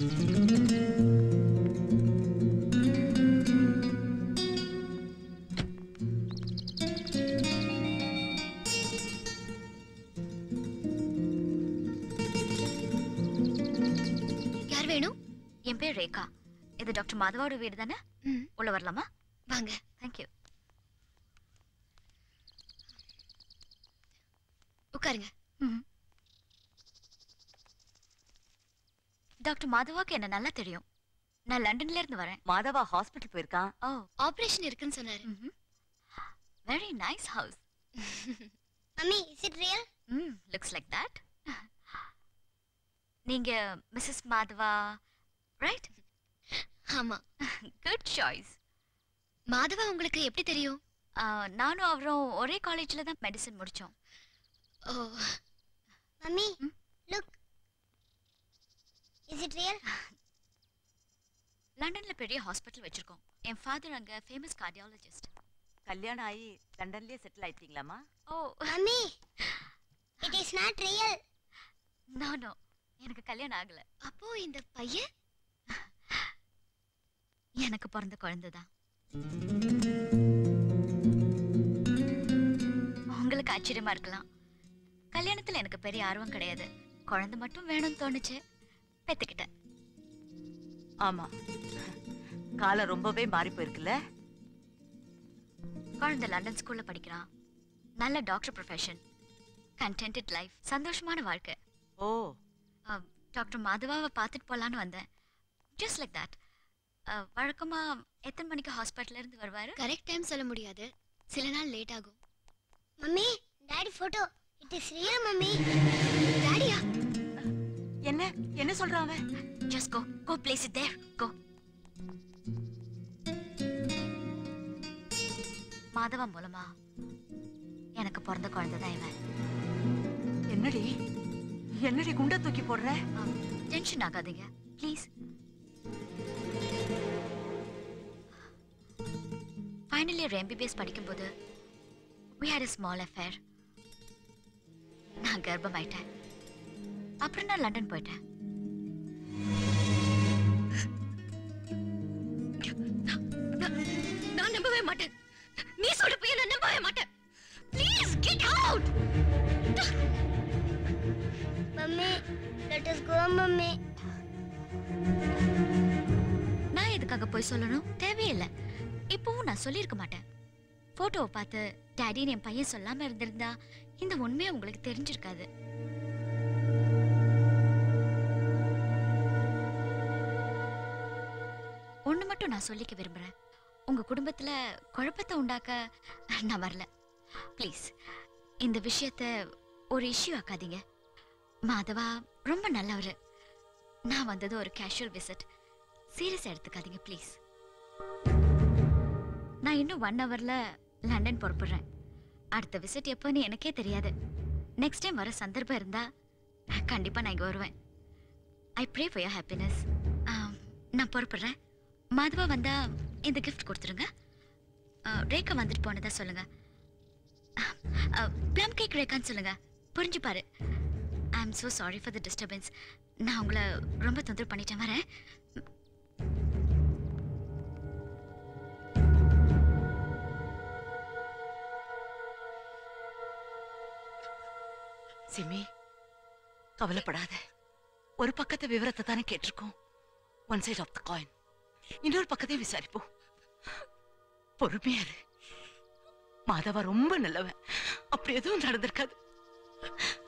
யார் வேணும் என் பேர் ரேகா இது டாக்டர் மாதவாவோட வீடு தானே ம், உள்ள வரலாமா வாங்க தேங்க்யூ உட்காருங்க டாக்டர் மாதவாக்கு என்ன நல்லா தெரியும் நான் லண்டன்ல இருந்து வரேன் மாதவா ஹாஸ்பிட்டல் போயிருக்கான் ஓ ஆபரேஷன் இருக்குன்னு சொன்னாரு very nice house mummy is it real hmm looks like that நீங்க மிஸ்ஸஸ் மாதவா ரைட் ஆமா குட் சாய்ஸ் மாதவா உங்களுக்கு எப்படி தெரியும் நானும் அவரும் ஒரே காலேஜ்ல தான் மெடிசன் முடிச்சோம் ஓ மம்மி ம்? லுக் இஸ் இட் ரியல் லண்டன்ல பெரிய ஹாஸ்பிட்டல் வச்சிருக்கோம் என் ஃபாதர் அங்க ஃபேமஸ் கார்டியாலஜிஸ்ட் கல்யாணம் ஆகி லண்டன்லயே செட்டில் ஆயிட்டீங்களாமா oh mummy it is not real no no எனக்கு கல்யாணம் ஆகல அப்போ இந்த பையன் எனக்கு பிறந்த குழந்தை தான் உங்களுக்கு ஆச்சரியமா இருக்கலாம் கல்யாணத்துல எனக்கு பெரிய ஆர்வம் கிடையாது குழந்தை மட்டும் வேணும்னு தோணுச்சு பெத்துக்கிட்டேன் ஆமா காலம் ரொம்பவே மாறி போயிருக்குல்ல குழந்தை லண்டன் ஸ்கூல்ல படிக்கிறான் நல்ல டாக்டர் ப்ரொஃபஷன் கண்டென்டட் லைஃப் சந்தோஷமான வாழ்க்கை ஓ அஹ், டாக்டர் மாதவாவை பார்த்துட்டு போலான்னு வந்தேன் ஜஸ்ட் லைக் தட் வழக்கமா எத்தனை மணிக்கு ஹாஸ்பிட்டல்ல இருந்து வருவாரு கரெக்ட் டைம் சொல்ல முடியாது சில நாள் லேட் ஆகும் mummy daddy photo it is real mummy டாடியா என்ன என்ன சொல்றான் அவன் just go go place it there go மாதவா மூலமா எனக்கு பிறந்த குழந்தை தான் இவன் என்னடி என்னடி குண்ட தூக்கி போடுற டென்ஷன் ஆகாதீங்க ப்ளீஸ் ஃபைனல் இயர் எம்பிபிஎஸ் படிக்கும்போது we had a small affair நான் கர்ப்பமாயிட்டேன் அப்புறம் நான் லண்டன் போயிட்டேன் நான் நம்பவே மாட்டேன் நீ சொல்ற பையன் நான் நம்பவே மாட்டேன் please get out mummy let us go mummy நான் எதுக்காக போய் சொல்லணும் தேவையில்லை இப்பவும் நான் சொல்லியிருக்க மாட்டேன் போட்டோவை பார்த்து டேடின்னு என் பையன் சொல்லாம இருந்திருந்தா இந்த உண்மையை உங்களுக்கு தெரிஞ்சிருக்காது ஒண்ணு மட்டும் நான் சொல்லிக்க விரும்புறேன் உங்க குடும்பத்துல குழப்பத்தை உண்டாக்க நான் வரல ப்ளீஸ் இந்த விஷயத்த ஒரு இஷ்யூ ஆக்காதீங்க மாதவா ரொம்ப நல்லவரு நான் வந்தது ஒரு கேஷுவல் விசிட் சீரியஸ் எடுத்துக்காதீங்க ப்ளீஸ் நான் இன்னும் ஒன் ஹவர்ல லண்டன் புறப்படுறேன் அடுத்த விசிட் எப்போன்னு எனக்கே தெரியாது நெக்ஸ்ட் டைம் வர சந்தர்ப்பம் இருந்தா கண்டிப்பா நான் இங்க வருவேன் I pray for your happiness நான் புறப்படுறேன் மாதவா வந்தா இந்த கிஃப்ட் கொடுத்துருங்க ஆ, ரேகா வந்துட்டு போனதா சொல்லுங்க ப்ளம் கேக் ரேகான்னு சொல்லுங்க புரிஞ்சு பாரு I am so sorry for the disturbance நான் உங்களை ரொம்ப தொந்தரவு பண்ணிட்டேன் வரேன் சிமி கவலைப்படாத ஒரு பக்கத்து விவரத்தை தானே கேட்டிருக்கோம் one side of the coin இன்னொரு பக்கத்தையும் விசாரிப்போம் பொறுமையா இரு மாதவா ரொம்ப நல்லவன் அப்படி எதுவும் நடந்திருக்காது